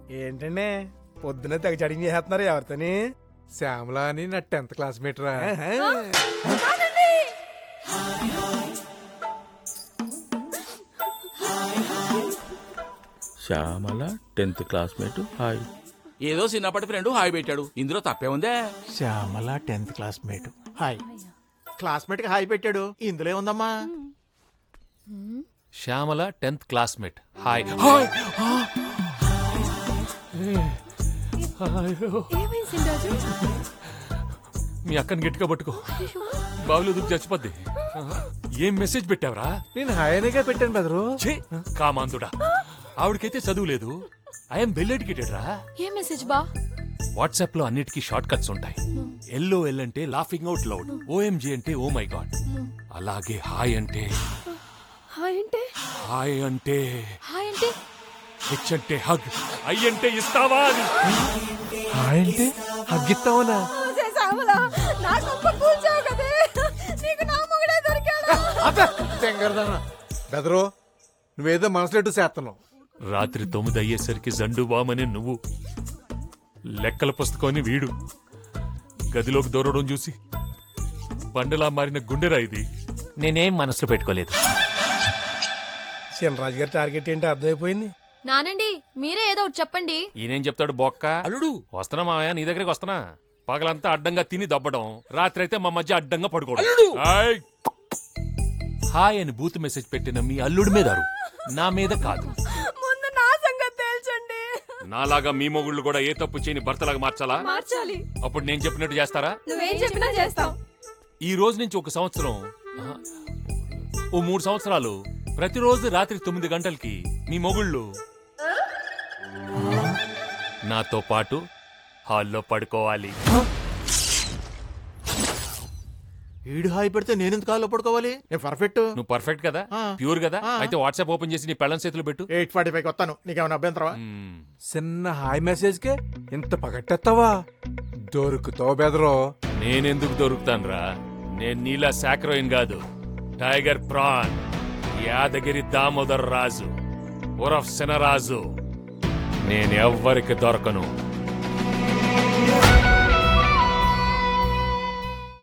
ఏంటండి పొద్దున తెగ చడింగ్ చేసేస్తున్నారు ఎవరితోని శ్యామలా అని నా టెన్త్ క్లాస్మేట్ రా ఆహా. శ్యామల టెన్త్ క్లాస్మేట్ హాయ్ ఏదో చిన్నప్పటి ఫ్రెండ్ హాయ్ పెట్టాడు ఇందులో తప్పే ఉందే Shyamala tenth classmate hi classmate కి హాయ్ పెట్టాడు ఇందులో ఉందమ్మా శ్యామల టెన్త్ క్లాస్మేట్ హాయ్ ఏమైంది రాజు మీ అక్కని గట్టిగా పట్టుకో బావులు దూకి చచ్చిపోద్ది ఏం మెసేజ్ పెట్టావరా నేను హాయనగా పెట్టాను బెదరు ఛీ కామాంతుడా ఆవిడకైతే చదువు లేదు ఐఎమ్ వెల్ ఎడ్యుకేటెడ్ రా ఏ మెసేజ్ బా వాట్సాప్ లో అన్నిటికీ షార్ట్ కట్స్ ఉంటాయి ఎల్లో ఎల్ అంటే లాఫింగ్ అవుట్ లౌడ్ ఓఎంజీ అంటే ఓ మై గాడ్ అలాగే హాయ్ అంటే హాయ్ అంటే హాయ్ అంటే హాయ్ అంటే హెచ్ అంటే హగ్ ఐ అంటే ఇస్తావా అని హాయ్ అంటే హగ్గిస్తావునా నా కొంప కూల్చావు కదే నీకు నా మొగుడే దొరికాడు బెదరు నువ్వేదో మనసులో చేస్తున్నావు రాత్రి తొమ్మిది అయ్యేసరికి జండు బామని నువ్వు లెక్కల పుస్తకాన్ని వీడు గదిలోకి దూరడం చూసి బండలా మారిన గుండెరా ఇది నేనేం మనసులో పెట్టుకోలేదు చినరాజు గారి టార్గెట్ ఏంటో అర్థమైపోయింది నానండి మీరే ఏదో ఒకటి చెప్పండి ఈయనేం చెప్తాడు బొక్క అల్లుడు వస్తున్నా మావయ్య నీ దగ్గరికి వస్తున్నా పగలంతా అడ్డంగా తిని దబ్బడం రాత్రి అయితే మా మధ్య అడ్డంగా పడుకోవడం అల్లుడు! ఆయ్! హాయ్ అని బూత్ మెసేజ్ పెట్టిన మీ అల్లుడి మీద అరు. నా మీద కాదు ముందు నా సంగతి తేల్చండి నాలాగా మీ మొగుళ్ళు కూడా ఏ తప్పు చేయని భర్తలాగా మార్చాలా మార్చాలి అప్పుడు నేను చెప్పినట్టు చేస్తారా నువ్వేం చెప్పినా చేస్తాం ఈ రోజు నుంచి ఒక సంవత్సరం ఆహా, ఓ మూడు సంవత్సరాలు ప్రతిరోజు రాత్రి తొమ్మిది గంటలకి మీ మొగుళ్ళు నాతో పాటు హాల్లో పడుకోవాలి వీడు హాయ్ పెడితే నేను ఎందుకు కాల్లో పడుకోవాలి నేను పర్ఫెక్ట్ నువ్వు పర్ఫెక్ట్ కదా ఆ. ప్యూర్ కదా ఆ. అయితే వాట్సాప్ ఓపెన్ చేసి నీ పెళ్ళం చేతులు పెట్టు ఎయిట్ ఫార్టీ ఫైవ్ వస్తాను నీకేమైనా అభ్యంతరమా మ్మ్. చిన్న హాయ్ మెసేజ్ కే ఇంత పగట్టేస్తావా దొరుకుతావు బెదరు నేనెందుకు దొరుకుతానురా నేను నీలా సాక్రోయిన్ కాదు టైగర్ ప్రాన్ యాదగిరి దామోదర్ రాజు ఉరఫ్ శనరాజు నేనెవ్వరికి దొరకను